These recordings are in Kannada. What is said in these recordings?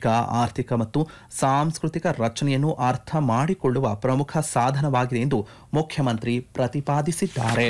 ಸಾಮಾಜಿಕ ಆರ್ಥಿಕ ಮತ್ತು ಸಾಂಸ್ಕೃತಿಕ ರಚನೆಯನ್ನು ಅರ್ಥ ಮಾಡಿಕೊಳ್ಳುವ ಪ್ರಮುಖ ಸಾಧನವಾಗಿದೆ ಎಂದು ಮುಖ್ಯಮಂತ್ರಿ ಪ್ರತಿಪಾದಿಸಿದ್ದಾರೆ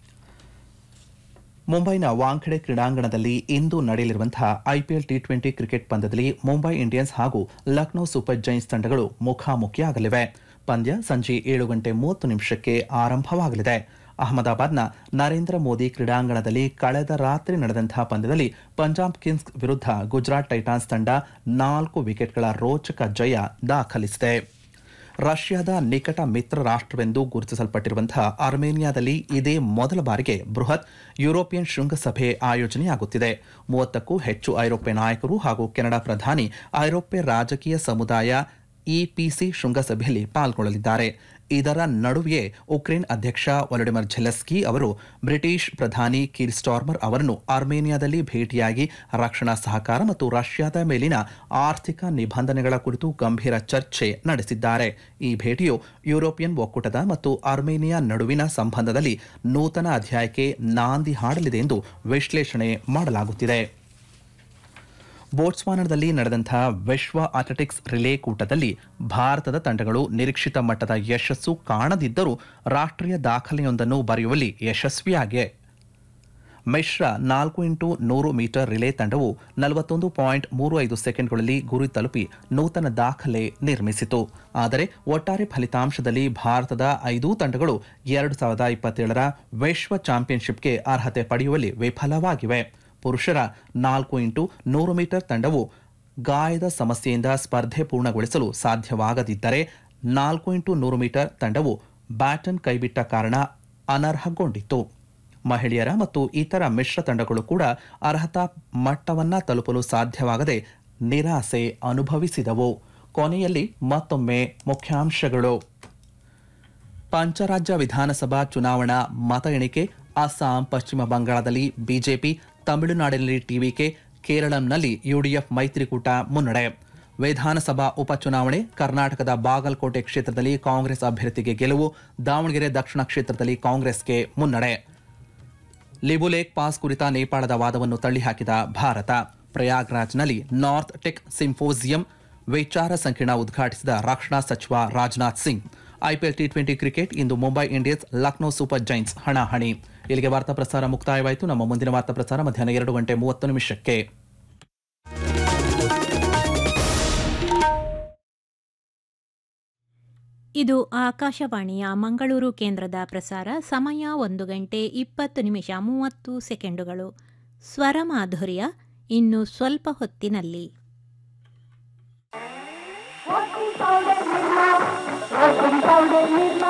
ಮುಂಬೈನ ವಾಂಖೆಡೆ ಕ್ರೀಡಾಂಗಣದಲ್ಲಿ ಇಂದು ನಡೆಯಲಿರುವಂತಹ ಐಪಿಎಲ್ ಟಿ ಟ್ವೆಂಟಿ ಕ್ರಿಕೆಟ್ ಪಂದ್ಯದಲ್ಲಿ ಮುಂಬೈ ಇಂಡಿಯನ್ಸ್ ಹಾಗೂ ಲಕ್ನೋ ಸೂಪರ್ ಜೈನ್ಸ್ ತಂಡಗಳು ಮುಖಾಮುಖಿಯಾಗಲಿವೆ ಪಂದ್ಯ ಸಂಜೆ ಏಳು ಗಂಟೆ ಮೂವತ್ತು ನಿಮಿಷಕ್ಕೆ ಆರಂಭವಾಗಲಿದೆ ಅಹಮದಾಬಾದ್ನ ನರೇಂದ್ರ ಮೋದಿ ಕ್ರೀಡಾಂಗಣದಲ್ಲಿ ಕಳೆದ ರಾತ್ರಿ ನಡೆದಂತಹ ಪಂದ್ಯದಲ್ಲಿ ಪಂಜಾಬ್ ಕಿಂಗ್ಸ್ ವಿರುದ್ಧ ಗುಜರಾತ್ ಟೈಟಾನ್ಸ್ ತಂಡ ನಾಲ್ಕು ವಿಕೆಟ್ಗಳ ರೋಚಕ ಜಯ ದಾಖಲಿಸಿದೆ ರಷ್ಯಾದ ನಿಕಟ ಮಿತ್ರ ರಾಷ್ಟ್ರವೆಂದು ಗುರುತಿಸಲ್ಪಟ್ಟಿರುವಂತಹ ಅರ್ಮೇನಿಯಾದಲ್ಲಿ ಇದೇ ಮೊದಲ ಬಾರಿಗೆ ಬೃಹತ್ ಯುರೋಪಿಯನ್ ಶೃಂಗಸಭೆ ಆಯೋಜನೆಯಾಗುತ್ತಿದೆ ಮೂವತ್ತಕ್ಕೂ ಹೆಚ್ಚು ಐರೋಪ್ಯ ನಾಯಕರು ಹಾಗೂ ಕೆನಡಾ ಪ್ರಧಾನಿ ಐರೋಪ್ಯ ರಾಜಕೀಯ ಸಮುದಾಯ ಇಪಿಸಿ ಶೃಂಗಸಭೆಯಲ್ಲಿ ಪಾಲ್ಗೊಳ್ಳಲಿದ್ದಾರೆ ಇದರ ನಡುವೆಯೇ ಉಕ್ರೇನ್ ಅಧ್ಯಕ್ಷ ವೊಲಡಿಮಿರ್ ಝೆಲೆಸ್ಕಿ ಅವರು ಬ್ರಿಟಿಷ್ ಪ್ರಧಾನಿ ಕೀರ್ ಸ್ಟಾರ್ಮರ್ ಅವರನ್ನು ಅರ್ಮೇನಿಯಾದಲ್ಲಿ ಭೇಟಿಯಾಗಿ ರಕ್ಷಣಾ ಸಹಕಾರ ಮತ್ತು ರಷ್ಯಾದ ಮೇಲಿನ ಆರ್ಥಿಕ ನಿಬಂಧನೆಗಳ ಕುರಿತು ಗಂಭೀರ ಚರ್ಚೆ ನಡೆಸಿದ್ದಾರೆ ಈ ಭೇಟಿಯು ಯುರೋಪಿಯನ್ ಒಕ್ಕೂಟದ ಮತ್ತು ಅರ್ಮೇನಿಯಾ ನಡುವಿನ ಸಂಬಂಧದಲ್ಲಿ ನೂತನ ಅಧ್ಯಾಯಕ್ಕೆ ನಾಂದಿ ಹಾಡಲಿದೆ ಎಂದು ವಿಶ್ಲೇಷಣೆ ಮಾಡಲಾಗುತ್ತಿದೆ ಬೋಟ್ಸ್ವಾನದಲ್ಲಿ ನಡೆದಂತಹ ವಿಶ್ವ ಅಥ್ಲೆಟಿಕ್ಸ್ ರಿಲೇ ಕೂಟದಲ್ಲಿ ಭಾರತದ ತಂಡಗಳು ನಿರೀಕ್ಷಿತ ಮಟ್ಟದ ಯಶಸ್ಸು ಕಾಣದಿದ್ದರೂ ರಾಷ್ಟ್ರೀಯ ದಾಖಲೆಯೊಂದನ್ನು ಬರೆಯುವಲ್ಲಿ ಯಶಸ್ವಿಯಾಗಿವೆ ಮಿಶ್ರ ನಾಲ್ಕು ಇಂಟು ನೂರು ಮೀಟರ್ ರಿಲೇ ತಂಡವು ನಲವತ್ತೊಂದು ಪಾಯಿಂಟ್ ಮೂರು ಐದು ಸೆಕೆಂಡ್ಗಳಲ್ಲಿ ಗುರಿ ತಲುಪಿ ನೂತನ ದಾಖಲೆ ನಿರ್ಮಿಸಿತು ಆದರೆ ಒಟ್ಟಾರೆ ಫಲಿತಾಂಶದಲ್ಲಿ ಭಾರತದ ಐದೂ ತಂಡಗಳು ಎರಡು ಸಾವಿರದ ಇಪ್ಪತ್ತೇಳರ ವಿಶ್ವ ಚಾಂಪಿಯನ್ಶಿಪ್ಗೆ ಅರ್ಹತೆ ಪಡೆಯುವಲ್ಲಿ ವಿಫಲವಾಗಿವೆ ಪುರುಷರ ನಾಲ್ಕು ಇಂಟು ನೂರು ಮೀಟರ್ ತಂಡವು ಗಾಯದ ಸಮಸ್ಯೆಯಿಂದ ಸ್ಪರ್ಧೆ ಪೂರ್ಣಗೊಳಿಸಲು ಸಾಧ್ಯವಾಗದಿದ್ದರೆ ನಾಲ್ಕು ಇಂಟು ನೂರು ಮೀಟರ್ ತಂಡವು ಬ್ಯಾಟನ್ ಕೈಬಿಟ್ಟ ಕಾರಣ ಅನರ್ಹಗೊಂಡಿತ್ತು ಮಹಿಳೆಯರ ಮತ್ತು ಇತರ ಮಿಶ್ರ ತಂಡಗಳು ಕೂಡ ಅರ್ಹತಾ ಮಟ್ಟವನ್ನ ತಲುಪಲು ಸಾಧ್ಯವಾಗದೆ ನಿರಾಸೆ ಅನುಭವಿಸಿದವು ಕೊನೆಯಲ್ಲಿ ಮತ್ತೊಮ್ಮೆ ಮುಖ್ಯಾಂಶಗಳು ಪಂಚರಾಜ್ಯ ವಿಧಾನಸಭಾ ಚುನಾವಣಾ ಮತ ಎಣಿಕೆ ಅಸ್ಸಾಂ ಪಶ್ಚಿಮ ಬಂಗಾಳದಲ್ಲಿ ಬಿಜೆಪಿ ತಮಿಳುನಾಡಿನಲ್ಲಿ ಟಿವಿಕೆ ಕೇರಳಂನಲ್ಲಿ ಯುಡಿಎಫ್ ಮೈತ್ರಿಕೂಟ ಮುನ್ನಡೆ ವಿಧಾನಸಭಾ ಉಪಚುನಾವಣೆ ಕರ್ನಾಟಕದ ಬಾಗಲಕೋಟೆ ಕ್ಷೇತ್ರದಲ್ಲಿ ಕಾಂಗ್ರೆಸ್ ಅಭ್ಯರ್ಥಿಗೆ ಗೆಲುವು ದಾವಣಗೆರೆ ದಕ್ಷಿಣ ಕ್ಷೇತ್ರದಲ್ಲಿ ಕಾಂಗ್ರೆಸ್ಗೆ ಮುನ್ನಡೆ ಲಿಬುಲೇಕ್ ಪಾಸ್ ಕುರಿತ ನೇಪಾಳದ ವಾದವನ್ನು ತಳ್ಳಿಹಾಕಿದ ಭಾರತ ಪ್ರಯಾಗ್ರಾಜ್ನಲ್ಲಿ ನಾರ್ತ್ ಟೆಕ್ ಸಿಂಫೋಸಿಯಂ ವಿಚಾರ ಸಂಕಿರಣ ಉದ್ಘಾಟಿಸಿದ ರಕ್ಷಣಾ ಸಚಿವ Rajnath Singh IPL T twenty cricket ಇಂದು Mumbai Indians Lucknow super giants ಹಣಾಹಣಿ ಇಲ್ಲಿಗೆ ವಾರ್ತಾ ಪ್ರಸಾರ ಮುಕ್ತಾಯವಾಯಿತು ನಮ್ಮ ಮುಂದಿನ ವಾರ್ತಾ ಪ್ರಸಾರ ಮಧ್ಯಾಹ್ನ ಎರಡು ಗಂಟೆ ಮೂವತ್ತು ನಿಮಿಷಕ್ಕೆ ಇದು ಆಕಾಶವಾಣಿಯ ಮಂಗಳೂರು ಕೇಂದ್ರದ ಪ್ರಸಾರ ಸಮಯ ಒಂದು ಗಂಟೆ ಇಪ್ಪತ್ತು ನಿಮಿಷ ಮೂವತ್ತು ಸೆಕೆಂಡುಗಳು ಸ್ವರ ಮಾಧುರ್ಯ ಇನ್ನು ಸ್ವಲ್ಪ ಹೊತ್ತಿನಲ್ಲಿ Washing powder, Nirma. Washing powder, Nirma.